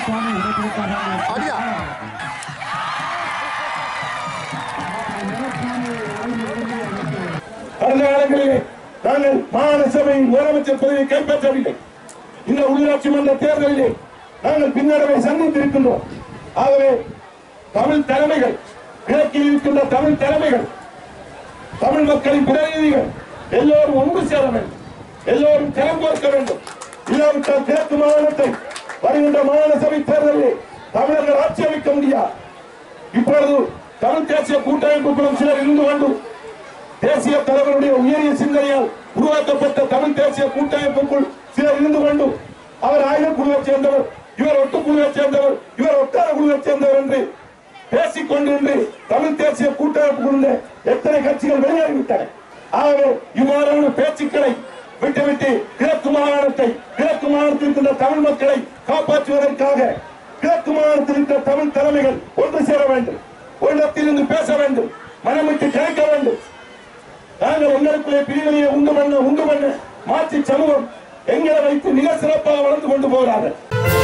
அடியா கடந்த காலங்களிலே நாங்கள் மாகாண சபையின் முதலமைச்சர் பதவியை கைப்பற்றவில்லை இந்த உள்ளாட்சி மன்ற தேர்தலிலே நாங்கள் பின்னடைவை சந்தித்திருக்கின்றோம் ஆகவே தமிழ் தலைமைகள் கிழக்கில் இருக்கின்ற தமிழ் தலைமைகள் தமிழ் மக்களின் பிரதிநிதிகள் எல்லோரும் ஒன்று சேர வேண்டும் எல்லோரும் திறம் கொடுக்க வேண்டும் இல்லாவிட்டால் கிழக்கு மாகாணத்தை வருகின்ற மாகாண சபை தேர்தலில் தமிழர்கள் ஆட்சி அமைக்க முடியாது இப்பொழுது தமிழ் தேசிய கூட்டமைப்புகளும் சிலர் இருந்து கொண்டு தேசிய தலைவருடைய உயரிய சிந்தனையால் உருவாக்கப்பட்ட தமிழ் தேசிய கூட்டமைப்புக்குள் சிலர் இருந்து கொண்டு அவர் ஆயுத குழுவைச் சேர்ந்தவர் இவர் ஒட்டு குழுவைச் சேர்ந்தவர் இவர் ஒட்டார குழுவைச் சேர்ந்தவர் என்று பேசிக் கொண்டிருந்து தமிழ் தேசிய கூட்டமைப்புக்குள்ள எத்தனை கட்சிகள் வெளியேறிவிட்டன ஆகவே இவ்வாறான பேச்சுக்களை விட்டுவிட்டு கிழக்கு மாகாணத்தை கிழக்கு மாகாணத்தில் இருக்கின்ற தமிழ் மக்களை காப்பாற்றுவதற்காக கிழக்கு மாகாணத்தில் இருக்கிற தமிழ் தலைமைகள் ஒன்று சேர வேண்டும் ஒரு இடத்தில் இருந்து பேச வேண்டும் மனமிட்டு கிடைக்க வேண்டும் நாங்கள் எங்களுக்குள்ளே பிரிவினையை உண்டு பண்ண உண்டு பண்ண மாற்றி சமூகம் எங்களை வைத்து மிக சிறப்பாக வளர்ந்து கொண்டு போகிறார்கள்